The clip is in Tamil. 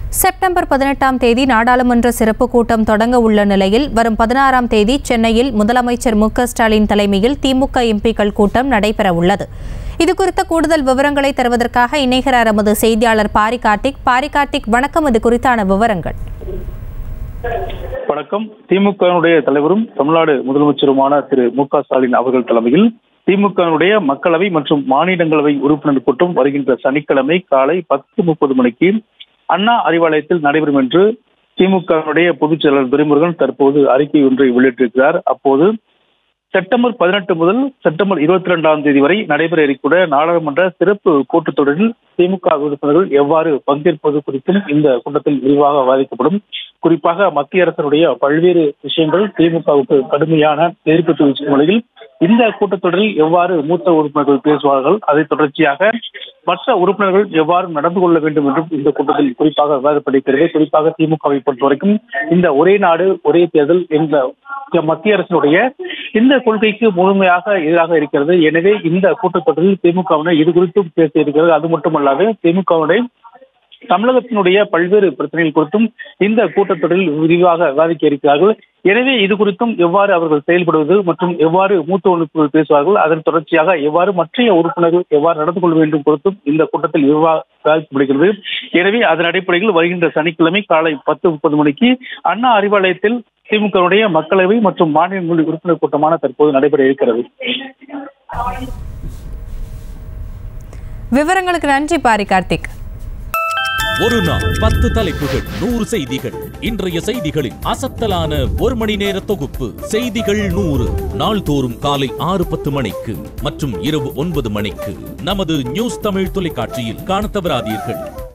செப்டம்பர் பதினெட்டாம் தேதி நாடாளுமன்ற சிறப்பு கூட்டம் தொடங்க உள்ள நிலையில் வரும் பதினாறாம் தேதி சென்னையில் முதலமைச்சர் மு க ஸ்டாலின் தலைமையில் திமுக எம்பிக்கள் கூட்டம் நடைபெற உள்ளது இதுகுறித்த கூடுதல் விவரங்களை தருவதற்காக இணைகிறார் எமது செய்தியாளர் பாரி கார்த்திக் பாரி கார்த்திக் வணக்கம் இது குறித்தான விவரங்கள் வணக்கம் திமுகவினுடைய தலைவரும் தமிழ்நாடு முதலமைச்சருமான திரு மு க ஸ்டாலின் அவர்கள் தலைமையில் திமுகவினுடைய மக்களவை மற்றும் மாநிலங்களவை உறுப்பினர் கூட்டம் வருகின்ற சனிக்கிழமை காலை பத்து முப்பது மணிக்கு அண்ணா அறிவாலயத்தில் நடைபெறும் என்று திமுகவினுடைய பொதுச் செயலாளர் துரைமுருகன் தற்போது அறிக்கை ஒன்றை வெளியிட்டிருக்கிறார் அப்போது செப்டம்பர் பதினெட்டு முதல் செப்டம்பர் இருபத்தி ரெண்டாம் தேதி வரை நடைபெற இருக்கக்கூடிய நாடாளுமன்ற சிறப்பு கூட்டத்தொடரில் திமுக உறுப்பினர்கள் எவ்வாறு பங்கேற்பது குறித்தும் இந்த கூட்டத்தில் விரிவாக விவாதிக்கப்படும் குறிப்பாக மத்திய அரசினுடைய பல்வேறு விஷயங்கள் திமுகவுக்கு கடுமையான எதிர்ப்பு தெரிவிக்கும் நிலையில் இந்த கூட்டத்தொடரில் எவ்வாறு மூத்த உறுப்பினர்கள் பேசுவார்கள் அதை தொடர்ச்சியாக மற்ற உறுப்பினர்கள் எவ்வாறு நடந்து கொள்ள வேண்டும் என்றும் இந்த கூட்டத்தில் குறிப்பாக விவாதப்படுகிறது குறிப்பாக திமுகவை பொறுத்தவரைக்கும் இந்த ஒரே நாடு ஒரே தேர்தல் என்ற மத்திய அரசினுடைய இந்த கொள்கைக்கு முழுமையாக எதிராக இருக்கிறது எனவே இந்த கூட்டத்தொடரில் திமுகவினர் இது குறித்தும் பேசியிருக்கிறது அது மட்டுமல்லாது திமுகவுடைய தமிழகத்தினுடைய பல்வேறு பிரச்சனைகள் குறித்தும் இந்த கூட்டத்தொடரில் விரிவாக விவாதிக்க இருக்கிறார்கள் எனவே இது குறித்தும் எவ்வாறு அவர்கள் செயல்படுவது மற்றும் எவ்வாறு மூத்த உறுப்பினர்கள் பேசுவார்கள் அதன் தொடர்ச்சியாக எவ்வாறு மற்ற உறுப்பினர்கள் எவ்வாறு நடந்து கொள்ள வேண்டும் குறித்தும் இந்த கூட்டத்தில் விவாதிக்கப்படுகிறது எனவே அதன் அடிப்படையில் வருகின்ற சனிக்கிழமை காலை பத்து முப்பது மணிக்கு அண்ணா அறிவாலயத்தில் திமுகவுடைய மக்களவை மற்றும் மாநில உறுப்பினர் கூட்டமான தற்போது நடைபெற இருக்கிறது விவரங்களுக்கு நன்றி பாரி கார்த்திக் ஒரு நாள் பத்து தலைப்புகள் நூறு செய்திகள் இன்றைய செய்திகளின் அசத்தலான ஒரு மணி நேர தொகுப்பு செய்திகள் நூறு நாள்தோறும் காலை ஆறு பத்து மணிக்கு மற்றும் இரவு ஒன்பது மணிக்கு நமது நியூஸ் தமிழ் தொலைக்காட்சியில் காணத் தவறாதீர்கள்